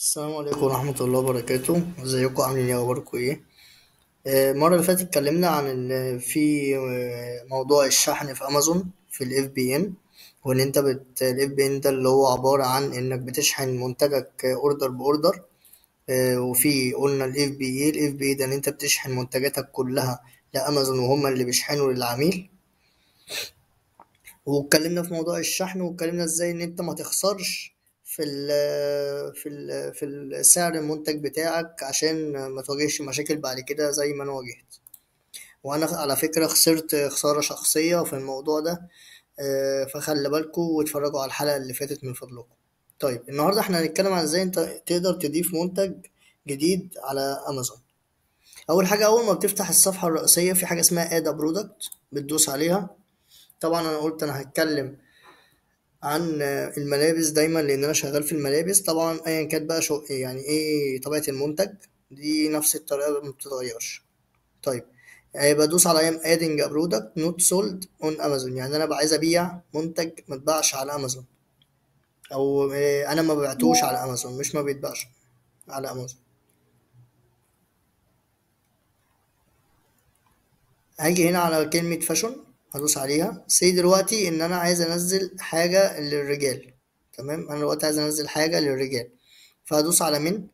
السلام عليكم ورحمة الله وبركاته ازيكم عاملين ايه اخباركم ايه آه، المرة اللي فاتت اتكلمنا عن ال- في آه، موضوع الشحن في امازون في الاف بي ام وان انت بت الاف بي ام ده اللي هو عبارة عن انك بتشحن منتجك اوردر باوردر وفي قلنا الاف بي اي الاف بي اي ده ان انت بتشحن منتجاتك كلها لامازون وهم اللي بيشحنوا للعميل واتكلمنا في موضوع الشحن واتكلمنا ازاي ان انت ما تخسرش في ال في ال في ال- سعر المنتج بتاعك عشان ما تواجهش مشاكل بعد كده زي ما انا واجهت وانا على فكرة خسرت خسارة شخصية في الموضوع ده آه، فخلي بالكم واتفرجوا على الحلقة اللي فاتت من فضلكم طيب النهاردة احنا هنتكلم عن ازاي انت تقدر تضيف منتج جديد على امازون اول حاجة اول ما بتفتح الصفحة الرئيسية في حاجة اسمها اد برودكت بتدوس عليها طبعا انا قلت انا هتكلم عن الملابس دايما لان انا شغال في الملابس طبعا ايا كانت بقى شو يعني ايه طبيعه المنتج دي نفس الطريقه ما بتتغيرش طيب آه، بدوس على ام ادنج ا برودكت نوت سولد اون امازون يعني انا بقى عايز ابيع منتج ما اتباعش على امازون او آه، انا ما بعتوش على امازون مش ما بيتباعش على امازون هاجي هنا على كلمه فاشون هدوس عليها سي دلوقتي ان انا عايز انزل حاجه للرجال تمام انا دلوقتي عايز انزل حاجه للرجال فهدوس على من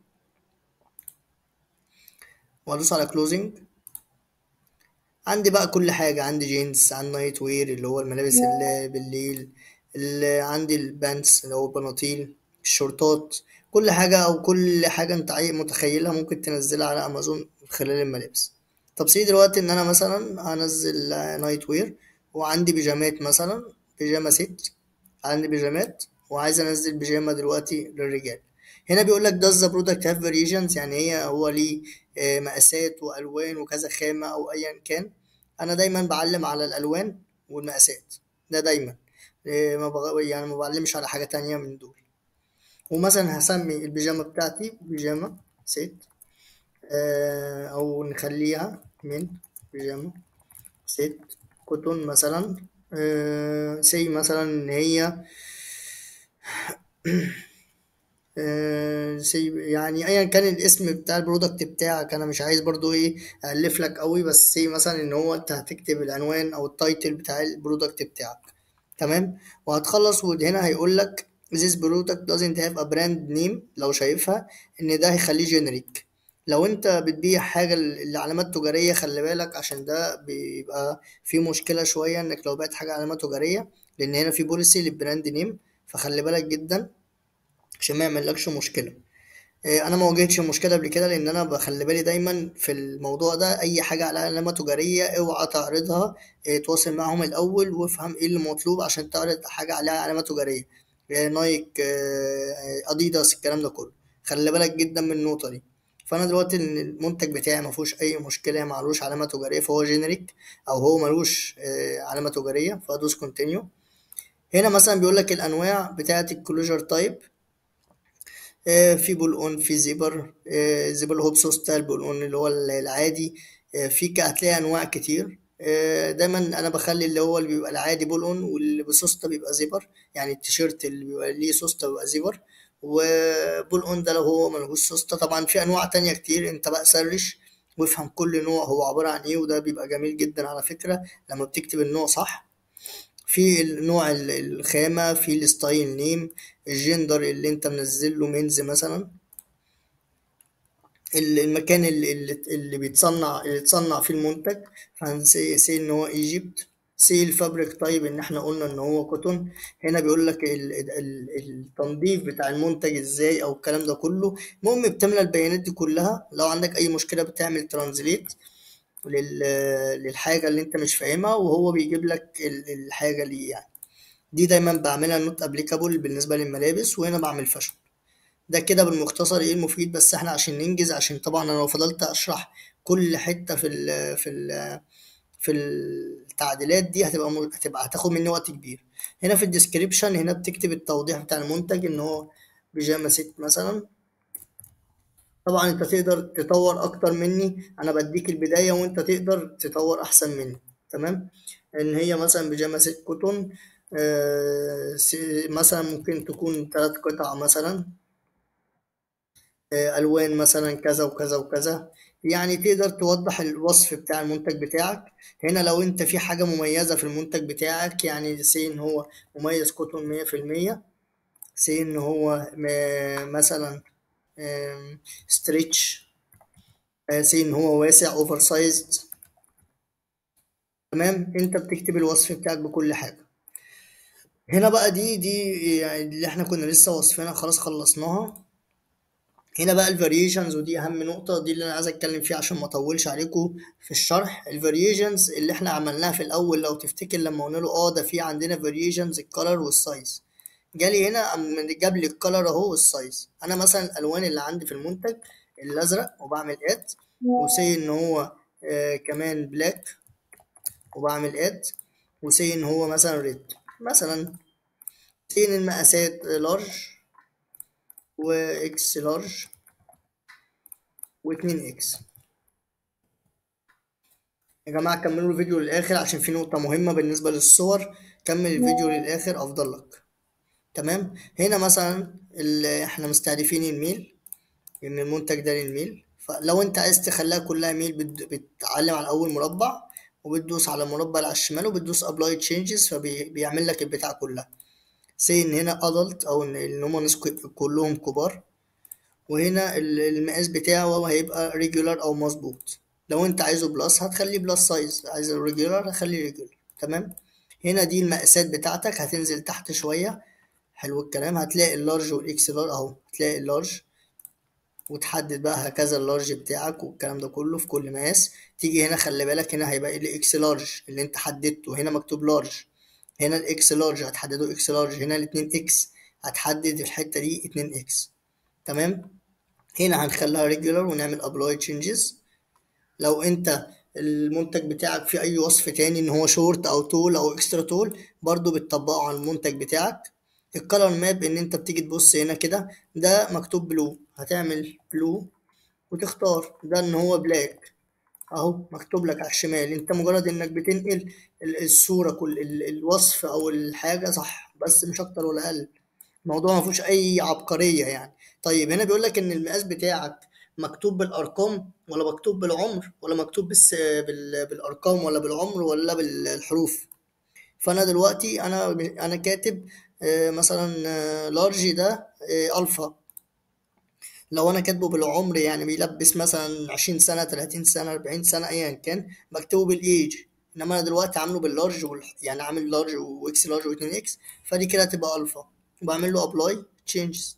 وادوس على كلوزنج عندي بقى كل حاجة عندي جينز عندي نايت وير اللي هو الملابس اللي بالليل اللي عندي البانس اللي هو البناطيل الشورتات كل حاجة أو كل حاجة أنت عايز متخيلها ممكن تنزلها على أمازون خلال الملابس طب سي دلوقتي إن أنا مثلا هنزل نايت وير وعندي بيجامات مثلا بيجامة ست عندي بيجامات وعايز انزل بيجامه دلوقتي للرجال هنا بيقول لك does the product have variations يعني هي هو ليه آه، مقاسات والوان وكذا خامه او ايا كان انا دايما بعلم على الالوان والمقاسات ده دايما آه، ما بغ... يعني ما بعلمش على حاجه تانية من دول ومثلا هسمي البيجامه بتاعتي بيجامه ست آه، او نخليها من بيجامه ست كوتون مثلا سي مثلا ان هي آه، سي يعني ايا كان الاسم بتاع البرودكت بتاعك انا مش عايز برضو ايه الف لك قوي بس سي مثلا ان هو انت هتكتب العنوان او التايتل بتاع البرودكت بتاعك تمام وهتخلص وهنا هيقول لك this product doesn't have a brand name لو شايفها ان ده هيخليه جينيريك لو انت بتبيع حاجة لعلامات تجارية خلي بالك عشان ده بيبقى في مشكلة شوية انك لو بعت حاجة علامة تجارية لان هنا في بوليسي للبراند نيم فخلي بالك جدا عشان ما يعملكش مشكلة إيه، انا ما واجهتش المشكله قبل كده لان انا بخلي بالي دايما في الموضوع ده اي حاجه على علامه تجاريه اوعى تعرضها إيه، تواصل معاهم الاول وافهم ايه اللي مطلوب عشان تعرض حاجه عليها علامه تجاريه إيه، نايك إيه، اديداس الكلام ده كله خلي بالك جدا من النقطه دي فانا دلوقتي إن المنتج بتاعي ما فيهوش اي مشكله معلوش علامه تجاريه فهو جينيريك او هو ملوش إيه، علامه تجاريه فادوس كونتينيو هنا مثلا بيقول لك الانواع بتاعه الكلوجر تايب آه، في بول اون في زيبر آه، زيبر هوب سوستا البول اون اللي هو العادي آه، في ك- هتلاقي انواع كتير آه، دايما انا بخلي اللي هو اللي بيبقى العادي بول اون واللي بسوسته بيبقى زيبر يعني التيشيرت اللي بيبقى ليه سوسته بيبقى زيبر وبول اون ده لو هو ملهوش سوسته طبعا في انواع تانية كتير انت بقى سرش وافهم كل نوع هو عبارة عن ايه وده بيبقى جميل جدا على فكرة لما بتكتب النوع صح في النوع ال- الخامة في الستايل نيم الجندر اللي انت منزل له مينز مثلا ال- المكان اللي, اللي اللي بيتصنع اللي اتصنع فيه المنتج فهنسي سي ان هو ايجيبت سي الفابريك طيب ان احنا قلنا ان هو كوتون هنا بيقول لك ال- ال- ال- التنظيف بتاع المنتج ازاي او الكلام ده كله المهم بتملى البيانات دي كلها لو عندك اي مشكلة بتعمل ترانزليت لل... للحاجة اللي انت مش فاهمها وهو بيجيب لك ال- الحاجة اللي يعني دي دايما بعملها نوت ابليكابل بالنسبة للملابس وهنا بعمل فاشن ده كده بالمختصر ايه المفيد بس احنا عشان ننجز عشان طبعا انا لو فضلت اشرح كل حتة في ال في ال في التعديلات دي هتبقى م- هتبقى هتاخد مني وقت كبير هنا في الديسكريبشن هنا بتكتب التوضيح بتاع المنتج ان هو بيجامة ست مثلا طبعا انت تقدر تطور اكتر مني انا بديك البداية وانت تقدر تطور احسن مني تمام ان هي مثلا بيجامة ست كوتون آه، س- مثلا ممكن تكون ثلاث قطع مثلا آه، الوان مثلا كذا وكذا وكذا يعني تقدر توضح الوصف بتاع المنتج بتاعك هنا لو انت في حاجة مميزة في المنتج بتاعك يعني سي ان هو مميز كوتون مية في المية سي ان هو م- مثلا ستريتش سي ان هو واسع اوفر سايزد تمام انت بتكتب الوصف بتاعك بكل حاجة هنا بقى دي دي يعني اللي احنا كنا لسه وصفنا خلاص خلصناها هنا بقى الفاريشنز ودي اهم نقطة دي اللي انا عايز اتكلم فيها عشان ما اطولش عليكم في الشرح الفاريشنز اللي احنا عملناها في الاول لو تفتكر لما قلنا له اه ده في عندنا فاريشنز الكالر والسايز جالي هنا أم جاب لي الكالر اهو والسايز انا مثلا الالوان اللي عندي في المنتج الازرق وبعمل اد وسي ان هو آه كمان بلاك وبعمل اد وسي ان هو مثلا ريد مثلا سي ان المقاسات لارج واكس لارج واتنين اكس يا جماعة كملوا الفيديو للآخر عشان في نقطة مهمة بالنسبة للصور كمل الفيديو للآخر أفضل لك تمام هنا مثلا ال- احنا مستهدفين الميل ان المنتج ده للميل فلو انت عايز تخليها كلها ميل بت- بتعلم على اول مربع وبتدوس على المربع اللي على الشمال وبتدوس ابلاي تشينجز فبيعمل لك البتاع كلها سي ان هنا ادلت او ان ان هم ناس ك- كلهم كبار وهنا ال- المقاس بتاعه هيبقى ريجولار او مظبوط لو انت عايزه بلس هتخليه بلس سايز عايز ريجولار هتخليه ريجولار تمام هنا دي المقاسات بتاعتك هتنزل تحت شوية حلو الكلام هتلاقي اللارج والاكس لارج اهو هتلاقي اللارج وتحدد بقى هكذا اللارج بتاعك والكلام ده كله في كل مقاس تيجي هنا خلي بالك هنا هيبقى الاكس لارج اللي انت حددته هنا مكتوب لارج هنا الاكس لارج هتحدده اكس لارج هنا الاتنين اكس هتحدد الحتة دي اتنين اكس تمام هنا هنخليها ريجولار ونعمل ابلاي تشينجز لو انت المنتج بتاعك فيه اي وصف تاني ان هو شورت او تول او اكسترا تول برضو بتطبقه على المنتج بتاعك الكالر ماب ان انت بتيجي تبص هنا كده ده مكتوب بلو هتعمل بلو وتختار ده ان هو بلاك اهو مكتوب لك على الشمال انت مجرد انك بتنقل ال- الصورة كل ال- الوصف او الحاجة صح بس مش اكتر ولا اقل الموضوع ما فيهوش اي عبقرية يعني طيب هنا بيقول لك ان المقاس بتاعك مكتوب بالارقام ولا مكتوب بالعمر ولا مكتوب بس بال... بالارقام ولا بالعمر ولا بالحروف فانا دلوقتي انا انا كاتب آه، مثلا آه، لارج ده آه، الفا لو انا كاتبه بالعمر يعني بيلبس مثلا 20 سنة 30 سنة 40 سنة ايا كان بكتبه بالايج انما انا دلوقتي عامله باللارج وال... يعني عامل لارج واكس لارج و2 اكس فدي كده تبقى الفا وبعمل له ابلاي تشينجز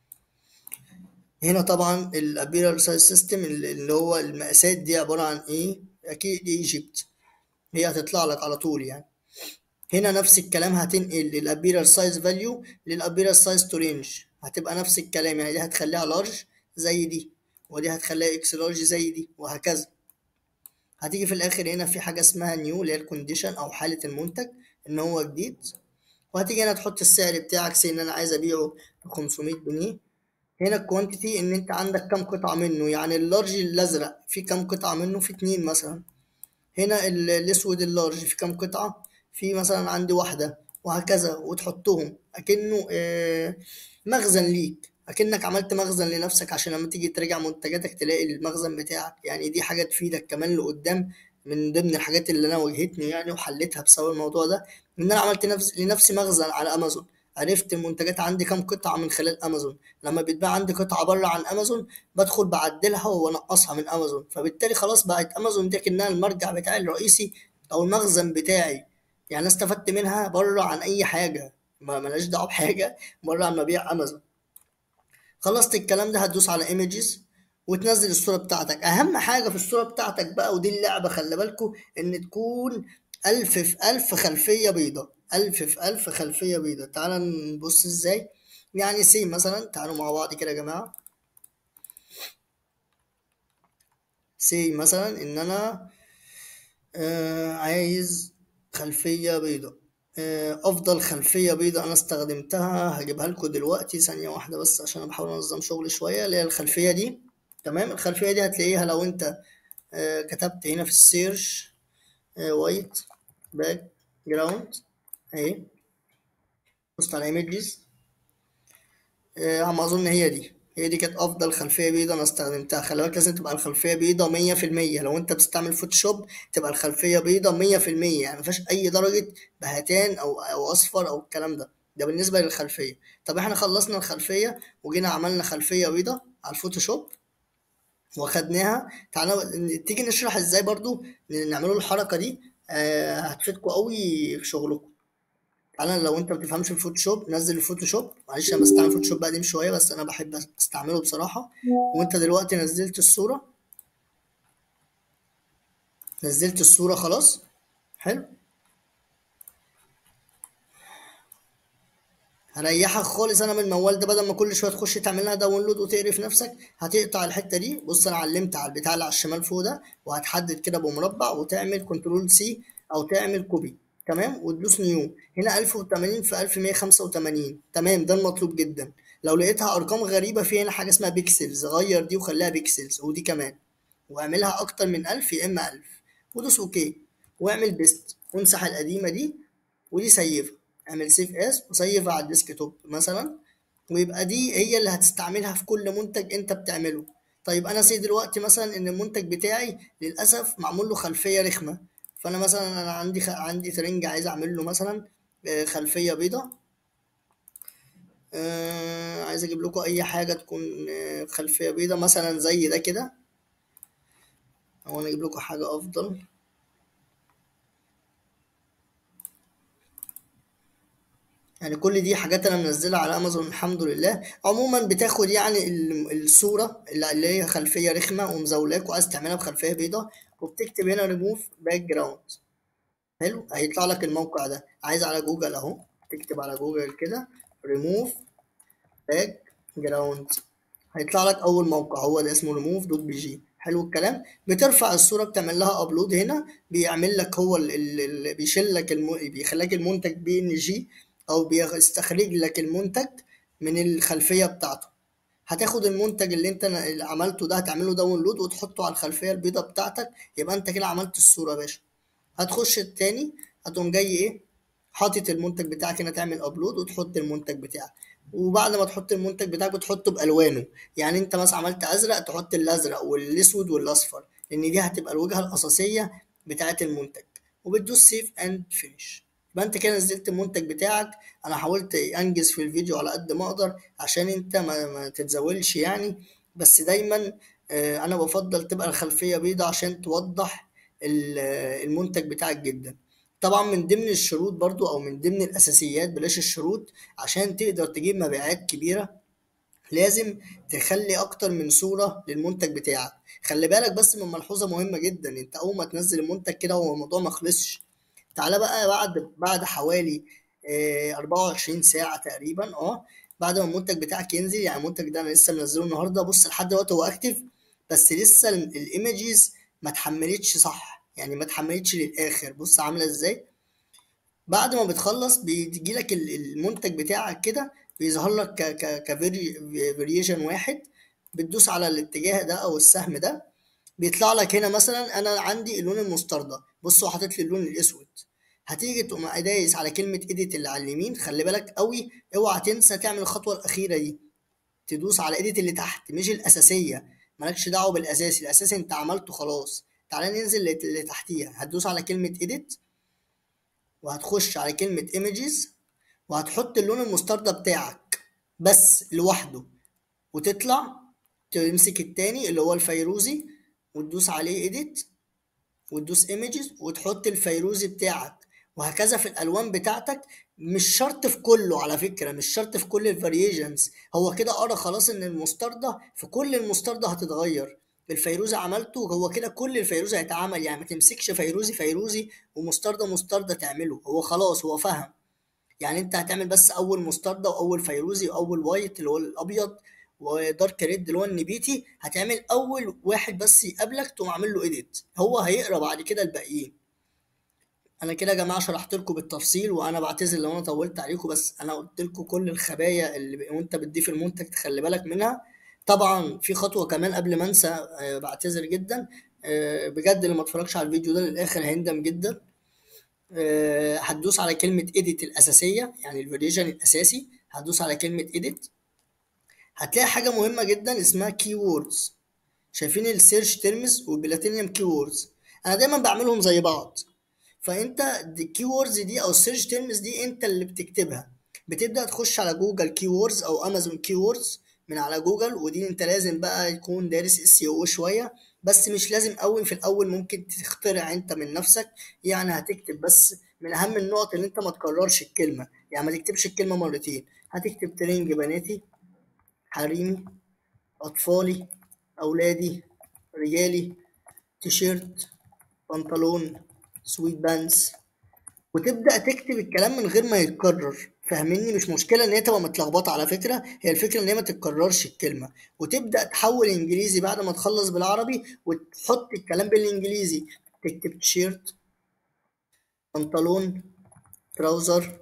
هنا طبعا الابيرال سايز سيستم اللي هو المقاسات دي عبارة عن ايه اكيد ايجيبت هي هتطلع لك على طول يعني هنا نفس الكلام هتنقل الابيرال سايز فاليو للابيرال سايز تو رينج هتبقى نفس الكلام يعني دي هتخليها لارج زي دي ودي هتخليها اكس لارج زي دي وهكذا هتيجي في الاخر هنا في حاجه اسمها نيو اللي هي الكونديشن او حاله المنتج ان هو جديد وهتيجي هنا تحط السعر بتاعك سي ان انا عايز ابيعه ب 500 جنيه هنا الكوانتيتي ان انت عندك كام قطعه منه يعني اللارج الازرق في كام قطعه منه في اتنين مثلا هنا ال- الاسود اللارج في كام قطعة في مثلا عندي واحدة وهكذا وتحطهم اكنه آه، مخزن ليك اكنك عملت مخزن لنفسك عشان لما تيجي تراجع منتجاتك تلاقي المخزن بتاعك يعني دي حاجة تفيدك كمان لقدام من ضمن الحاجات اللي انا واجهتني يعني وحليتها بسبب الموضوع ده ان انا عملت نفس لنفسي مخزن على امازون عرفت المنتجات عندي كام قطعة من خلال امازون لما بيتباع عندي قطعة بره عن امازون بدخل بعدلها وانقصها من امازون فبالتالي خلاص بقت امازون دي كأنها المرجع بتاعي الرئيسي او المخزن بتاعي يعني انا استفدت منها بره عن اي حاجة ما ملهاش دعوة بحاجة بره عن مبيع امازون خلصت الكلام ده هتدوس على ايمجز وتنزل الصورة بتاعتك اهم حاجة في الصورة بتاعتك بقى ودي اللعبة خلي بالكوا ان تكون الف في الف خلفية بيضة الف في الف خلفية بيضة تعال نبص ازاي يعني سي مثلا تعالوا مع بعض كده يا جماعة سي مثلا ان انا آه عايز خلفية بيضة آه افضل خلفية بيضة انا استخدمتها هجيبها لكم دلوقتي ثانية واحدة بس عشان انا بحاول انظم شغلي شوية اللي هي الخلفية دي تمام الخلفية دي هتلاقيها لو انت آه كتبت هنا في السيرش وايت باك جراوند اهي بصت على ايمجز على ما اظن هي دي هي دي كانت افضل خلفيه بيضاء انا استخدمتها خلي بالك لازم تبقى الخلفيه بيضاء مية في المية لو انت بتستعمل فوتوشوب تبقى الخلفيه بيضاء مية في المية يعني مفيهاش اي درجه بهتان او او اصفر او الكلام ده ده بالنسبه للخلفيه طب احنا خلصنا الخلفيه وجينا عملنا خلفيه بيضاء على الفوتوشوب واخدناها تعالى تيجي نشرح ازاي برضو نعملوا الحركه دي آه هتفيدكم قوي في شغلكم تعالى لو انت ما بتفهمش الفوتوشوب نزل الفوتوشوب معلش انا بستعمل فوتوشوب قديم شويه بس انا بحب استعمله بصراحه وانت دلوقتي نزلت الصوره نزلت الصوره خلاص حلو هريحك خالص انا من الموال ده بدل ما كل شويه تخش تعمل لها داونلود وتقرف نفسك هتقطع الحته دي بص انا علمت على البتاع اللي على الشمال فوق ده وهتحدد كده بمربع وتعمل كنترول سي او تعمل كوبي تمام وتدوس نيو هنا 1080 في 1185 تمام ده المطلوب جدا لو لقيتها ارقام غريبه في هنا حاجه اسمها بيكسلز غير دي وخليها بيكسلز ودي كمان واعملها اكتر من 1000 يا اما 1000 ودوس اوكي واعمل بيست وامسح القديمه دي ودي سيفها اعمل سيف اس وسيفها على الديسك توب مثلا ويبقى دي هي اللي هتستعملها في كل منتج انت بتعمله طيب انا سي دلوقتي مثلا ان المنتج بتاعي للاسف معمول له خلفيه رخمه فانا مثلا انا عندي خ... عندي ترنج عايز اعمل له مثلا خلفيه بيضة آه عايز اجيب لكم اي حاجه تكون خلفيه بيضة مثلا زي ده كده او انا اجيب لكم حاجه افضل يعني كل دي حاجات انا منزلها على امازون الحمد لله عموما بتاخد يعني الصوره اللي هي خلفيه رخمه ومزولاك وعايز تعملها بخلفيه بيضة وبتكتب هنا ريموف باك جراوند حلو هيطلع لك الموقع ده عايز على جوجل اهو تكتب على جوجل كده ريموف باك جراوند هيطلع لك اول موقع هو ده اسمه ريموف دوت بي جي حلو الكلام بترفع الصوره بتعمل لها ابلود هنا بيعمل لك هو اللي بيشيل لك الم... بيخليك المنتج بي ان جي او بيستخرج لك المنتج من الخلفيه بتاعته هتاخد المنتج اللي انت عملته ده هتعمله داونلود وتحطه على الخلفيه البيضاء بتاعتك يبقى انت كده عملت الصوره يا باشا هتخش التاني هتقوم جاي ايه حاطط المنتج بتاعك هنا تعمل ابلود وتحط المنتج بتاعك وبعد ما تحط المنتج بتاعك بتحطه بالوانه يعني انت مثلا عملت ازرق تحط الازرق والاسود والاصفر لان دي هتبقى الوجهه الاساسيه بتاعه المنتج وبتدوس سيف اند فينيش يبقى انت كده نزلت المنتج بتاعك انا حاولت انجز في الفيديو على قد ما اقدر عشان انت ما, ما تتزاولش يعني بس دايما انا بفضل تبقى الخلفيه بيضاء عشان توضح المنتج بتاعك جدا طبعا من ضمن الشروط برضو او من ضمن الاساسيات بلاش الشروط عشان تقدر تجيب مبيعات كبيره لازم تخلي اكتر من صورة للمنتج بتاعك خلي بالك بس من ملحوظة مهمة جدا انت اول ما تنزل المنتج كده هو الموضوع ما خلصش تعالى بقى بعد بعد حوالي آه 24 ساعة تقريبا اه بعد ما المنتج بتاعك ينزل يعني المنتج ده انا لسه منزله النهارده بص لحد دلوقتي هو اكتف بس لسه الايمجز ما اتحملتش صح يعني ما اتحملتش للاخر بص عامله ازاي بعد ما بتخلص بيجي لك المنتج بتاعك كده بيظهر لك ك ك كفاريشن واحد بتدوس على الاتجاه ده او السهم ده بيطلع لك هنا مثلا انا عندي اللون المستردة بصوا حاطط لي اللون الاسود هتيجي تقوم دايس على كلمة اديت اللي على اليمين خلي بالك قوي اوعى تنسى تعمل الخطوة الأخيرة دي تدوس على اديت اللي تحت مش الأساسية مالكش دعوة بالأساسي الأساسي أنت عملته خلاص تعالى ننزل اللي تحتيها هتدوس على كلمة اديت وهتخش على كلمة images وهتحط اللون المستردة بتاعك بس لوحده وتطلع تمسك التاني اللي هو الفيروزي وتدوس عليه edit وتدوس images وتحط الفيروزي بتاعك وهكذا في الالوان بتاعتك مش شرط في كله على فكره مش شرط في كل الفاريشنز هو كده قرا خلاص ان المستردة في كل المستردة هتتغير الفيروزي عملته هو كده كل الفيروزي هيتعمل يعني ما تمسكش فيروزي فيروزي ومستردة مستردة تعمله هو خلاص هو فهم يعني انت هتعمل بس اول مستردة واول فيروزي واول وايت اللي هو الابيض ودارك ريد اللي هو النبيتي هتعمل اول واحد بس يقابلك تقوم عامل له ايديت هو هيقرا بعد كده الباقيين انا كده يا جماعه شرحت لكم بالتفصيل وانا بعتذر لو انا طولت عليكم بس انا قلت لكم كل الخبايا اللي وانت بتضيف المنتج تخلي بالك منها طبعا في خطوه كمان قبل ما انسى أه بعتذر جدا أه بجد اللي ما اتفرجش على الفيديو ده للاخر هيندم جدا أه هتدوس على كلمه اديت الاساسيه يعني الفيريشن الاساسي هتدوس على كلمه اديت هتلاقي حاجه مهمه جدا اسمها كي ووردز شايفين السيرش تيرمز والبلاتينيوم كي ووردز انا دايما بعملهم زي بعض فانت الكي ووردز دي او السيرش تيرمز دي انت اللي بتكتبها بتبدا تخش على جوجل كي ووردز او امازون كي ووردز من على جوجل ودي انت لازم بقى يكون دارس اس او شويه بس مش لازم قوي في الاول ممكن تخترع انت من نفسك يعني هتكتب بس من اهم النقط اللي انت ما تكررش الكلمه يعني ما تكتبش الكلمه مرتين هتكتب ترنج بناتي حريمي اطفالي اولادي رجالي تيشيرت بنطلون سويت بانس وتبدا تكتب الكلام من غير ما يتكرر فاهمني مش مشكله ان هي تبقى متلخبطه على فكره هي الفكره ان هي ما تتكررش الكلمه وتبدا تحول انجليزي بعد ما تخلص بالعربي وتحط الكلام بالانجليزي تكتب تيشيرت بنطلون تراوزر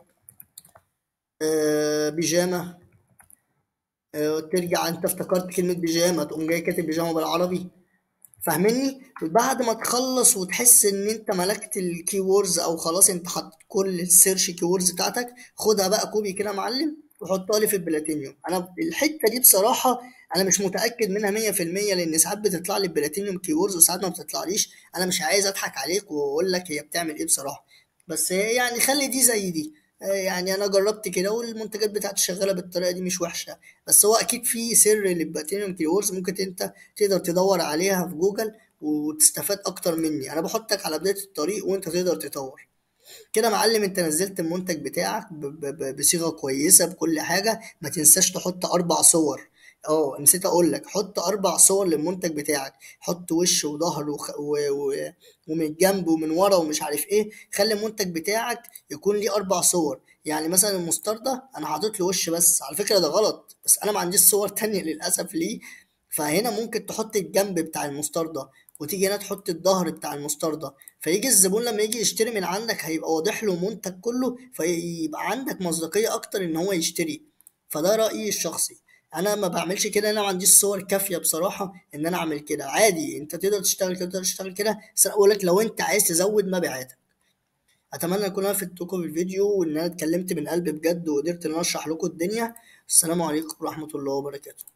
آه، بيجامه آه، ترجع انت افتكرت كلمه بيجامه تقوم جاي كاتب بيجامه بالعربي فاهمني بعد ما تخلص وتحس ان انت ملكت الكي ووردز او خلاص انت حطيت كل السيرش كي ووردز بتاعتك خدها بقى كوبي كده يا معلم وحطها لي في البلاتينيوم انا الحته دي بصراحه انا مش متاكد منها 100% لان ساعات بتطلع لي البلاتينيوم كي ووردز وساعات ما بتطلعليش انا مش عايز اضحك عليك واقول لك هي بتعمل ايه بصراحه بس هي يعني خلي دي زي دي آه، يعني انا جربت كده والمنتجات بتاعتي شغاله بالطريقه دي مش وحشه بس هو اكيد في سر للبلاتينيوم كي ووردز ممكن انت تقدر تدور عليها في جوجل وتستفاد اكتر مني انا بحطك على بدايه الطريق وانت تقدر تطور كده معلم انت نزلت المنتج بتاعك ب- ب- ب- بصيغه كويسه بكل حاجه ما تنساش تحط اربع صور اه نسيت اقول لك حط اربع صور للمنتج بتاعك حط وش وظهر وخ... و... و... ومن الجنب ومن ورا ومش عارف ايه خلي المنتج بتاعك يكون ليه اربع صور يعني مثلا المستردة انا حاطط له وش بس على فكره ده غلط بس انا ما عنديش صور تانية للاسف ليه فهنا ممكن تحط الجنب بتاع المستردة وتيجي هنا تحط الظهر بتاع المستردة فيجي الزبون لما يجي يشتري من عندك هيبقى واضح له منتج كله فيبقى عندك مصداقية أكتر إن هو يشتري فده رأيي الشخصي أنا ما بعملش كده أنا ما عنديش صور كافية بصراحة إن أنا أعمل كده عادي أنت تقدر تشتغل كده تقدر تشتغل كده بس أنا بقول لك لو أنت عايز تزود مبيعاتك أتمنى أكون أنا فدتكم بالفيديو وإن أنا اتكلمت من قلبي بجد وقدرت إن أنا أشرح لكم الدنيا السلام عليكم ورحمة الله وبركاته